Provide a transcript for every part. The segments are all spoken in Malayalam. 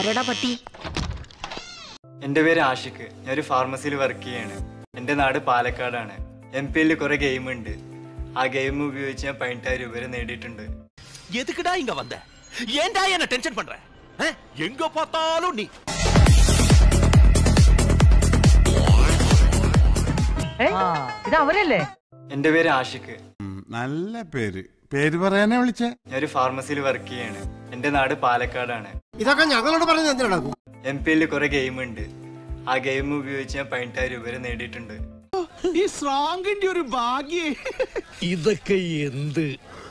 ആരടാ പട്ടി എൻ്റെ പേര് ആഷിഖ് ഞാനൊരു ഫാർമസിയിൽ വർക്ക് ചെയ്യാണ് എൻ്റെ നാട് പാലക്കാടാണ് എം പി എല്ലിൽ കുറേ ഗെയിം ഉണ്ട് ആ ഗെയിം ഉപയോഗിച്ച് ഞാൻ പതിനെട്ടായിരം രൂപ വരെ നേടിയിട്ടുണ്ട് எதுக்குடா இங்க வந்த ஏன்டா என்ன டென்ஷன் பண்ற ஆ? எங்க பார்த்தாலும் நீ ഇത് അവരല്ലേ എൻ്റെ പേര് ആഷിഖ് നല്ല പേര് പേര് പറയാനാ വിളിച്ചേ ഞാനൊരു ഫാർമസിയിൽ വർക്ക് ചെയ്യാണ് എൻ്റെ നാട് പാലക്കാടാണ് ഇതൊക്കെ ഞങ്ങളോട് പറഞ്ഞത് എന്തിനാ എം പി എല്ലിൽ കുറേ ഗെയിം ഉണ്ട് ആ ഗെയിം ഉപയോഗിച്ച് ഞാൻ പതിനെട്ടായിരം രൂപ വരെ നേടിയിട്ടുണ്ട് ഈ സ്ട്രോങ്ങിന്റെ ഒരു ഭാഗ്യേ ഇതൊക്കെ എന്ത്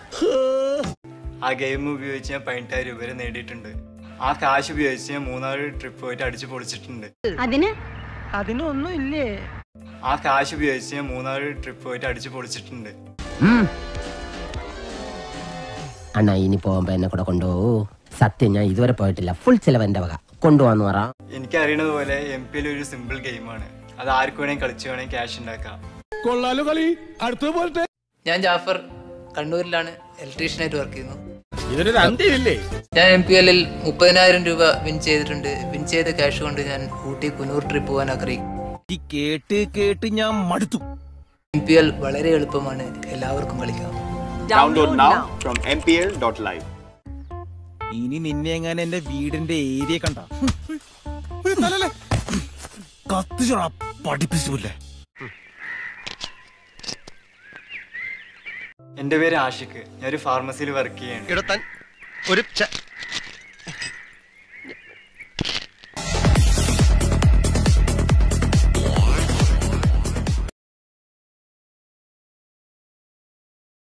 ആ ഗെയിം ഉപയോഗിച്ച് ഞാൻ പതിനെട്ടായിരം രൂപ വരെ നേടിയിട്ടുണ്ട് ആ കാശ് ഉപയോഗിച്ച് ഞാൻ മൂന്നാല് ട്രിപ്പ് പോയിട്ട് അടിച്ചു പൊളിച്ചിട്ടുണ്ട് അതിന് അതിനൊന്നും ഇല്ലേ ആ കാശ് ഉപയോഗിച്ച് ഞാൻ മൂന്നാല് ട്രിപ്പ് പോയിട്ട് അടിച്ചു പൊളിച്ചിട്ടുണ്ട് അണ്ണാ ഇനി പോകുമ്പോ എന്നെ കൂടെ കൊണ്ടുപോകൂ സത്യം ഞാൻ ഇതുവരെ പോയിട്ടില്ല ഫുൾ ചിലവ് എന്റെ വക കൊണ്ടുപോവാന്ന് പറ എനിക്ക് അറിയണത് പോലെ എം പി എൽ ഒരു സിമ്പിൾ ഗെയിമാണ് അത് ആർക്ക് വേണമെങ്കിൽ കളിച്ചു വേണമെങ്കിൽ ക്യാഷ് ഉണ്ടാക്കാം കൊള്ളാലോ കളി അടുത്തത് പോലത്തെ ഞാൻ ജാഫർ കണ്ണൂരിലാണ് ഇലക്ട്രീഷ്യനായിട്ട് വർക്ക് ചെയ്യുന്നു ഇതിനൊരു അന്ത്യമില്ലേ ഞാൻ എം പി എല്ലിൽ മുപ്പതിനായിരം രൂപ വിൻ ചെയ്തിട്ടുണ്ട് വിൻ ചെയ്ത ക്യാഷ് കൊണ്ട് ഞാൻ ഊട്ടി കുനൂർ ട്രിപ്പ് പോകാൻ ആഗ്രഹിക്കും ഈ കേട്ട് കേട്ട് ഞാൻ മടുത്തു എം പി എൽ വളരെ എളുപ്പമാണ് എല്ലാവർക്കും കളിക്കാം Download now from mpl.live. ഇനി നിന്നെ എങ്ങനെ എന്റെ വീടിന്റെ ഏരിയ കണ്ട കത്തിച്ചോടാ പഠിപ്പിച്ചില്ലേ എൻ്റെ പേര് ആഷിഖ് ഞാനൊരു ഫാർമസിയിൽ വർക്ക് ചെയ്യാണ് ഒരു